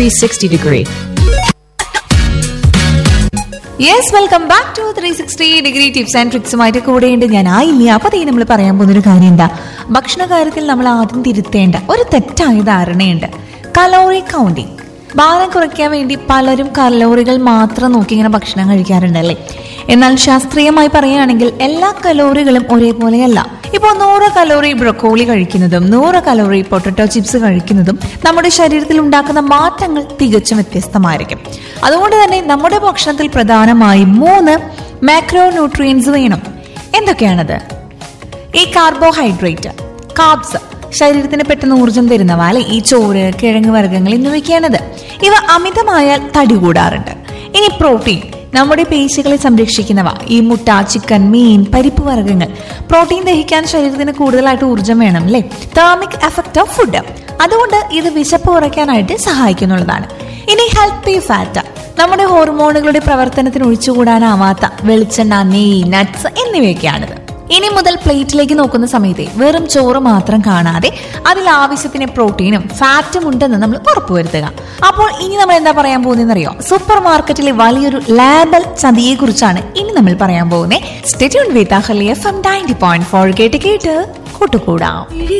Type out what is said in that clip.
360 degree. Yes welcome back to three sixty degree tips and ട്രിക്സുമായിട്ട് കൂടെയുണ്ട് ഞാൻ ആയില്ല അപ്പൊ തീ നമ്മൾ പറയാൻ പോകുന്നൊരു കാര്യം എന്താ ഭക്ഷണ കാര്യത്തിൽ നമ്മൾ ആദ്യം തിരുത്തേണ്ട ഒരു തെറ്റായ ധാരണയുണ്ട് കലോറി കൗണ്ടിങ് ഭാരം കുറയ്ക്കാൻ വേണ്ടി പലരും കലോറികൾ മാത്രം നോക്കി ഇങ്ങനെ ഭക്ഷണം കഴിക്കാറുണ്ടല്ലേ എന്നാൽ ശാസ്ത്രീയമായി പറയുകയാണെങ്കിൽ എല്ലാ കലോറികളും ഒരേപോലെയല്ല ഇപ്പോൾ നൂറ് കലോറി ബ്രൊക്കോളി കഴിക്കുന്നതും നൂറ് കലോറി പൊട്ടറ്റോ ചിപ്സ് കഴിക്കുന്നതും നമ്മുടെ ശരീരത്തിൽ ഉണ്ടാക്കുന്ന മാറ്റങ്ങൾ തികച്ചും വ്യത്യസ്തമായിരിക്കും അതുകൊണ്ട് തന്നെ നമ്മുടെ ഭക്ഷണത്തിൽ പ്രധാനമായും മൂന്ന് മാക്രോ ന്യൂട്രിയൻസ് വേണം എന്തൊക്കെയാണത് ഈ കാർബോഹൈഡ്രേറ്റ് കാർബ്സ് ശരീരത്തിന് പെട്ടെന്ന് ഊർജം തരുന്നവ അല്ലെ ഈ ചോറ് കിഴങ്ങ് വർഗ്ഗങ്ങൾ എന്നിവയ്ക്കാണത് ഇവ അമിതമായാൽ തടി കൂടാറുണ്ട് ഇനി പ്രോട്ടീൻ നമ്മുടെ പേശികളെ സംരക്ഷിക്കുന്നവ ഈ മുട്ട ചിക്കൻ മീൻ പരിപ്പ് വർഗ്ഗങ്ങൾ പ്രോട്ടീൻ ദഹിക്കാൻ ശരീരത്തിന് കൂടുതലായിട്ട് ഊർജ്ജം വേണം അല്ലേ തേർമിക് എഫക്റ്റ് ഓഫ് ഫുഡ് അതുകൊണ്ട് ഇത് വിശപ്പ് കുറയ്ക്കാനായിട്ട് സഹായിക്കുന്നുള്ളതാണ് ഇനി ഹെൽത്തി ഫാറ്റ് നമ്മുടെ ഹോർമോണുകളുടെ പ്രവർത്തനത്തിന് ഒഴിച്ചുകൂടാനാവാത്ത വെളിച്ചെണ്ണ നെയ്യ് നട്ട്സ് എന്നിവയൊക്കെയാണിത് ഇനി മുതൽ പ്ലേറ്റിലേക്ക് നോക്കുന്ന സമയത്ത് വെറും ചോറ് മാത്രം കാണാതെ അതിൽ ആവശ്യത്തിന് പ്രോട്ടീനും ഫാറ്റും ഉണ്ടെന്ന് നമ്മൾ ഉറപ്പുവരുത്തുക അപ്പോൾ ഇനി നമ്മൾ എന്താ പറയാൻ പോകുന്നതെന്നറിയോ സൂപ്പർ മാർക്കറ്റിലെ വലിയൊരു ലാബൽ ചതിയെ കുറിച്ചാണ് ഇനി നമ്മൾ പറയാൻ പോകുന്നത് സ്റ്റെറ്റ്യൂൺ വിത്ത് അഹലി F M ninety point four കേട്ട് കേട്ട് കൂട്ടുകൂടാം